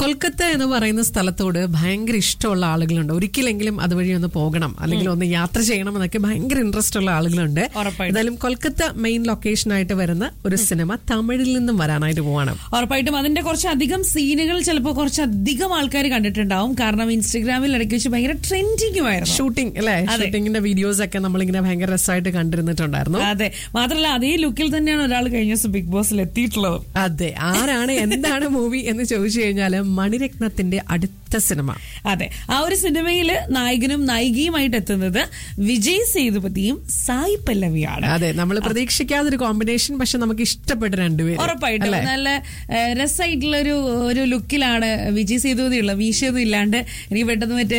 കൊൽക്കത്ത എന്ന് പറയുന്ന സ്ഥലത്തോട് ഭയങ്കര ഇഷ്ടമുള്ള ആളുകളുണ്ട് ഒരിക്കലെങ്കിലും അതുവഴി ഒന്ന് പോകണം അല്ലെങ്കിൽ ഒന്ന് യാത്ര ചെയ്യണം എന്നൊക്കെ ഭയങ്കര ഇൻട്രസ്റ്റ് ഉള്ള ആളുകളുണ്ട് ഉറപ്പായിട്ടും. എന്തായാലും കൊൽക്കത്ത മെയിൻ ലൊക്കേഷൻ ആയിട്ട് വരുന്ന ഒരു സിനിമ തമിഴിൽ നിന്നും വരാനായിട്ട് പോവാണ് ഉറപ്പായിട്ടും അതിന്റെ കുറച്ചധികം സീനുകൾ ചിലപ്പോൾ കുറച്ചധികം ആൾക്കാർ കണ്ടിട്ടുണ്ടാവും കാരണം ഇൻസ്റ്റഗ്രാമിൽ ഇടയ്ക്ക് വെച്ച് ഭയങ്കര ട്രെൻഡിങ്ങുമായിരുന്നു ഷൂട്ടിംഗ് അല്ലെ ഷൂട്ടിങ്ങിന്റെ വീഡിയോസ് ഒക്കെ നമ്മളിങ്ങനെ ഭയങ്കര രസമായിട്ട് കണ്ടിരുന്നിട്ടുണ്ടായിരുന്നു അതെ മാത്രമല്ല അതേ ലുക്കിൽ തന്നെയാണ് ഒരാൾ കഴിഞ്ഞ ദിവസം ബിഗ് ബോസിൽ എത്തിയിട്ടുള്ളത് അതെ ആരാണ് എന്താണ് മൂവി എന്ന് ചോദിച്ചു കഴിഞ്ഞാല് മണിരത്നത്തിന്റെ അടുത്ത സിനിമ അതെ ആ ഒരു സിനിമയില് നായകനും നായികയുമായിട്ട് എത്തുന്നത് വിജയ് സേതുപതിയും സായി പല്ലവിയാണ് അതെ നമ്മൾ പ്രതീക്ഷിക്കാതൊരു കോമ്പിനേഷൻ പക്ഷെ നമുക്ക് ഇഷ്ടപ്പെട്ട രണ്ടുപേരും ഉറപ്പായിട്ടും അല്ലേ? നല്ല ഏഹ്, രസമായിട്ടുള്ള ഒരു ഒരു ലുക്കിലാണ് വിജയ് സേതുപതി ഉള്ളത് മീശയൊന്നും ഇല്ലാണ്ട് എനിക്ക് പെട്ടെന്ന് മറ്റേ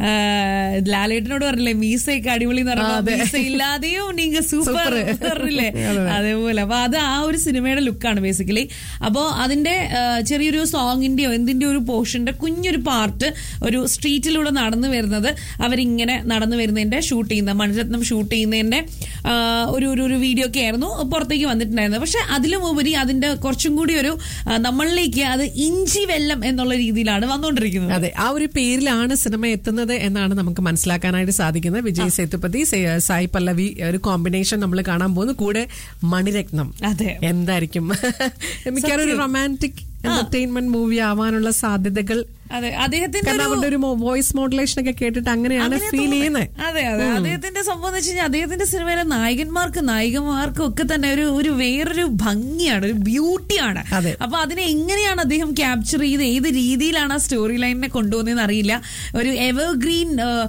ഏഹ്, ലാലേട്ടനോട് പറഞ്ഞില്ലേ മീസയൊക്കെ അടിപൊളി എന്ന് പറയുമ്പോൾ മീസ ഇല്ലാതെയും നീങ്ക സൂപ്പർ പറഞ്ഞില്ലേ അതേപോലെ അപ്പൊ അത് ആ ഒരു സിനിമയുടെ ലുക്കാണ് ബേസിക്കലി അപ്പോ അതിന്റെ ഏഹ്, ചെറിയൊരു സോങ്ങിന്റെയോ എന്തിന്റെ ഒരു പോർഷന്റെ കുഞ്ഞൊരു പാർട്ട് ഒരു സ്ട്രീറ്റിലൂടെ നടന്നു വരുന്നത് അവരിങ്ങനെ നടന്നു വരുന്നതിന്റെ ഷൂട്ട് ചെയ്യുന്ന മണിരത്നം ഷൂട്ട് ചെയ്യുന്നതിന്റെ ആ, ഒരു ഒരു ഒരു വീഡിയോ ഒക്കെ ആയിരുന്നു പുറത്തേക്ക് വന്നിട്ടുണ്ടായിരുന്നത് പക്ഷെ അതിലും ഉപരി അതിന്റെ കുറച്ചും കൂടി ഒരു ആ, നമ്മളിലേക്ക് അത് ഇഞ്ചി വെള്ളം എന്നുള്ള രീതിയിലാണ് വന്നുകൊണ്ടിരിക്കുന്നത് അതെ ആ ഒരു പേരിലാണ് സിനിമ എത്തുന്നത് എന്നാണ് നമുക്ക് മനസ്സിലാക്കാനായിട്ട് സാധിക്കുന്നത് വിജയ് സേതുപതി സേ- സായി പല്ലവി ഒരു കോമ്പിനേഷൻ നമ്മൾ കാണാൻ പോകുന്നു കൂടെ മണിരത്നം അതെ എന്തായിരിക്കും മിക്കവാറും ഒരു റൊമാൻറ്റിക് എന്റർടൈൻമെന്റ് മൂവി ആവാനുള്ള സാധ്യതകൾ അതെ അദ്ദേഹത്തിന്റെ കാരണം ഒരു അവരുടെ ഒരു വോയിസ് മോഡുലേഷൻ ഒക്കെ കേട്ടിട്ട് അങ്ങനെയാണ് അങ്ങനെ ഫീൽ തോന്നുന്നത്. ചെയ്യുന്നത് അതെ അതെ അദ്ദേഹത്തിന്റെ സംഭവം എന്ന് വെച്ച് കഴിഞ്ഞാൽ അദ്ദേഹത്തിന്റെ സിനിമയിലെ നായകന്മാർക്ക് നായികമാർക്കും ഒക്കെ തന്നെ ഒരു ഒരു വേറൊരു ഭംഗിയാണ് ഒരു ബ്യൂട്ടിയാണ് അതെ. അപ്പൊ അതിനെ എങ്ങനെയാണ് അദ്ദേഹം ക്യാപ്ചർ ചെയ്ത് ഏത് രീതിയിലാണ് ആ സ്റ്റോറി ലൈനിനെ കൊണ്ടുപോകുന്നതെന്ന് അറിയില്ല ഒരു എവർഗ്രീൻ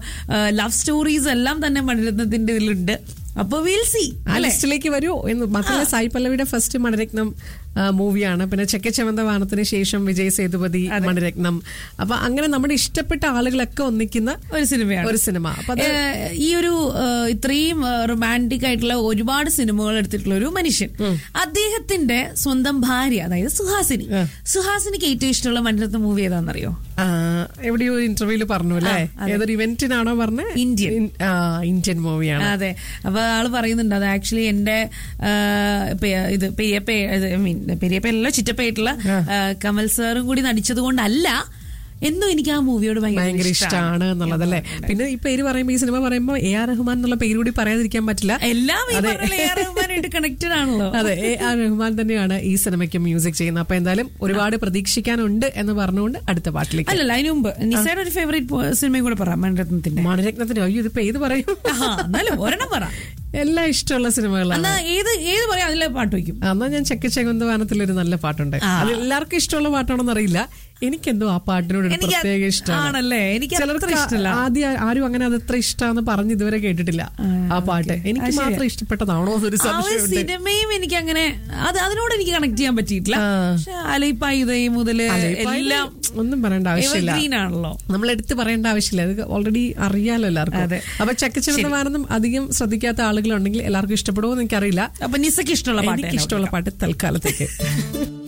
ലവ് സ്റ്റോറീസ് എല്ലാം തന്നെ മണിരത്നത്തിന്റെ ഇതിലുണ്ട് അപ്പൊ വിൽ സി ആ ലിസ്റ്റിലേക്ക് വരൂ എന്ന് മാത്രമല്ല സായി പല്ലവിയുടെ ഫസ്റ്റ് മണിരത്നം മൂവിയാണ് പിന്നെ ചെക്കച്ചവന്ത വാനത്തിന് ശേഷം വിജയ് സേതുപതി മണിരത്നം അപ്പൊ അങ്ങനെ നമ്മുടെ ഇഷ്ടപ്പെട്ട ആളുകളൊക്കെ ഒന്നിക്കുന്ന ഒരു സിനിമയാണ് ഒരു സിനിമ അപ്പൊ അത് ഏഹ് ഈ ഒരു ഏഹ് ഇത്രയും റൊമാൻറ്റിക് ആയിട്ടുള്ള ഒരുപാട് സിനിമകൾ എടുത്തിട്ടുള്ള ഒരു മനുഷ്യൻ അദ്ദേഹത്തിന്റെ സ്വന്തം ഭാര്യ അതായത് സുഹാസിനി സുഹാസിനിക്ക് ഏറ്റവും ഇഷ്ടമുള്ള മണിരത്ന മൂവി ഏതാണെന്നറിയോ ആ, എവിടെയോ ഒരു ഇന്റർവ്യൂല് പറഞ്ഞു അല്ലേ ഏതൊരു ഇവന്റിനാണോ പറഞ്ഞ ഇന്ത്യൻ. ഇന്ത്യൻ മൂവിയാണ് അതെ അപ്പൊ ആള് പറയുന്നുണ്ട് അത് ആക്ച്വലി എന്റെ ഏഹ്, പെ- ഇത് പെരിയപ്പ ഐ മീൻ പെരിയപ്പയല്ല ചിറ്റപ്പയായിട്ടുള്ള ഏഹ്, കമൽ സാറും കൂടി നടിച്ചത് കൊണ്ടല്ല എന്നും എനിക്ക് ആ മൂവിയോട് ഭയങ്കര ഭയങ്കര ഇഷ്ടമാണ് എന്നുള്ളതല്ലേ പിന്നെ ഈ പേര് പറയുമ്പോ ഈ സിനിമ പറയുമ്പോ എ ആർ റഹ്മാൻ എന്നുള്ള പേര് കൂടി പറയാതിരിക്കാൻ പറ്റില്ല എല്ലാം ഈ അതെ. പറഞ്ഞ എ ആർ റഹ്മാനായിട്ട് കണക്റ്റഡ് ആണല്ലോ അതെ എ ആർ റഹ്മാൻ തന്നെയാണ് ഈ സിനിമയ്ക്ക് മ്യൂസിക് ചെയ്യുന്നത് അപ്പൊ എന്തായാലും ഒരുപാട് പ്രതീക്ഷിക്കാനുണ്ട് എന്ന് പറഞ്ഞുകൊണ്ട് അടുത്ത പാട്ടിലേക്ക് അല്ലല്ല അതിന് മുമ്പ് നിസയുടെ ഒരു ഫേവറേറ്റ് സിനിമയും കൂടെ പറ മണിരത്നത്തിന്റെ മണിരത്നത്തിന് അയ്യോ ഇതിപ്പോ ഏത് പറയും ആഹാ, എന്നാലും ഒരെണ്ണം പറ എല്ലാം ഇഷ്ടമുള്ള സിനിമകളാണ് എന്നാ ഏത് ഏത് പറയാം അതിലെ പാട്ട് വയ്ക്കും എന്നാ ഞാൻ ചെക്ക ചെകുന്ത വാനത്തിൽ ഒരു നല്ല പാട്ടുണ്ട് അത് എല്ലാവർക്കും ഇഷ്ടമുള്ള പാട്ടാണെന്ന് അറിയില്ല എനിക്കെന്തോ ആ പാട്ടിനോട് ഒരു എനിക്ക് പ്രത്യേക ഇഷ്ടമാണ് ആണല്ലേ എനിക്ക് അത്ര ചിലർക്ക് ഇഷ്ടമല്ല ആദ്യം ആരും അങ്ങനെ അത് എത്ര ഇഷ്ടമാന്ന് പറഞ്ഞ് ഇതുവരെ കേട്ടിട്ടില്ല ആ പാട്ട് എനിക്ക് മാത്രം ഇഷ്ടപ്പെട്ടതാണോ എന്നൊരു ആ ഒരു സംശയമുണ്ട് സിനിമയും എനിക്ക് അങ്ങനെ അത് അതിനോട് എനിക്ക് കണക്ട് ചെയ്യാൻ പറ്റിയിട്ടില്ല ആ. പക്ഷെ അലൈപ്പായുതൈ മുതല് അലൈപ്പായുതൈ എല്ലാം ഒന്നും പറയേണ്ട ആവശ്യമില്ല എവർഗ്രീൻ ആണല്ലോ നമ്മൾ എടുത്ത് പറയേണ്ട ആവശ്യമില്ല അത് ഓൾറെഡി അറിയാലോ എല്ലാവർക്കും അതെ. അപ്പൊ ചക്കച്ചവന്തമാനൊന്നും അധികം ശ്രദ്ധിക്കാത്ത ആളുകളുണ്ടെങ്കിൽ എല്ലാവർക്കും ഇഷ്ടപ്പെടുമോ എന്ന് എനിക്കറിയില്ല അപ്പൊ നിസക്ക് ഇഷ്ടമുള്ള പാട്ട് എനിക്ക് ഇഷ്ടമുള്ള പാട്ട് തൽക്കാലത്തേക്ക്